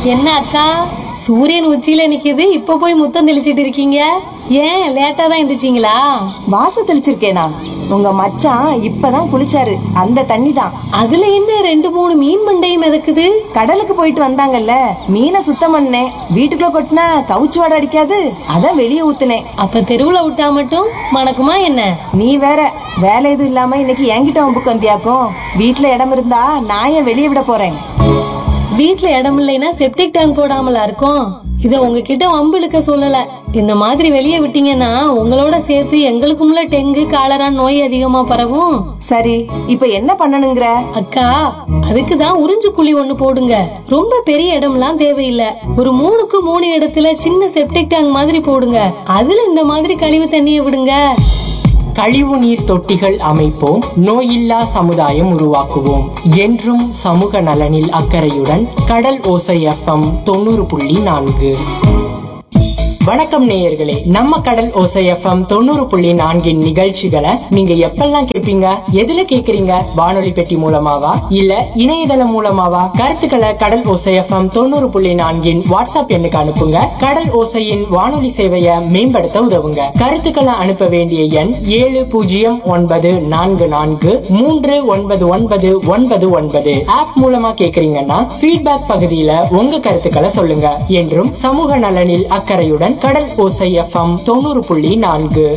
என்ன அக்கா சூரியன் உச்சியில நிக்குது இப்ப போய் முத்தம் தெளிச்சிட்டு இருக்கீங்க ஏன் லேட்டா தான் எந்திரிச்சிங்களா வாச தெளிச்சிருக்கேனா உங்க மச்சான் இப்பதான் குளிச்சாரு அந்த தண்ணி தான் அதுல என்ன ரெண்டு மூணு மீன் மண்டையும் மிதக்குது கடலுக்கு போயிட்டு வந்தாங்கல்ல மீனை சுத்தம் பண்ணேன் வீட்டுக்குள்ள கொட்டினா கவுச்சு வாடை அடிக்காது அதான் வெளியே ஊத்துனேன் அப்ப தெருவுல விட்டா மட்டும் மணக்குமா என்ன நீ வேற வேலை எதுவும் இல்லாம இன்னைக்கு என்கிட்ட வம்புக்கு வந்தியாக்கும் வீட்டுல இடம் இருந்தா நான் ஏன் வெளியே விட போறேன் வீட்ல இடம் இல்லைன்னா செப்டிக் டேங்க் போடாமலா இருக்கும் இத உங்ககிட்ட வம்பு இழுக்க சொல்லல இந்த மாதிரி வெளியே விட்டீங்கன்னா உங்களோட சேர்த்து எங்களுக்கும்ல டெங்கு காலரா நோய் அதிகமா பரவும் சரி இப்ப என்ன பண்ணணுங்கிற அக்கா அதுக்கு தான் உறிஞ்சு குழி ஒண்ணு போடுங்க ரொம்ப பெரிய இடம்லாம் தேவையில்ல ஒரு மூணுக்கு மூணு இடத்துல சின்ன செப்டிக் டேங்க் மாதிரி போடுங்க அதுல இந்த மாதிரி கழிவு தண்ணியை விடுங்க கழிவு நீர் தொட்டிகள் அமைப்போம் நோயில்லா சமுதாயம் உருவாக்குவோம் என்றும் சமூக நலனில் அக்கறையுடன் கடல் ஓசை எஃப்எம் தொண்ணூறு புள்ளி நான்கு வணக்கம் நேயர்களே நம்ம கடல் ஓசை எஃப்எம் தொண்ணூறு புள்ளி நான்கின் நிகழ்ச்சிகளை நீங்க எப்பெல்லாம் கேட்பீங்க எதுல கேக்குறீங்க வானொலி பெட்டி மூலமாவா இல்ல இணையதளம் மூலமாவா கருத்துக்களை கடல் ஓசை எஃப்எம் தொண்ணூறு புள்ளி நான்கின் வாட்ஸ்அப் எண்ணுக்கு அனுப்புங்க கடல் ஓசையின் வானொலி சேவையை மேம்படுத்த உதவுங்க கருத்துக்களை அனுப்ப வேண்டிய எண் ஏழு பூஜ்ஜியம் ஒன்பது நான்கு நான்கு மூன்று ஒன்பது ஒன்பது ஒன்பது ஒன்பது ஆப் மூலமா கேக்குறீங்கன்னா ஃபீட்பேக் பகுதியில உங்க கருத்துக்களை சொல்லுங்க என்றும் சமூக நலனில் அக்கறையுடன் கடல் ஓசை எஃப்எம் தொண்ணூறு புள்ளி நான்கு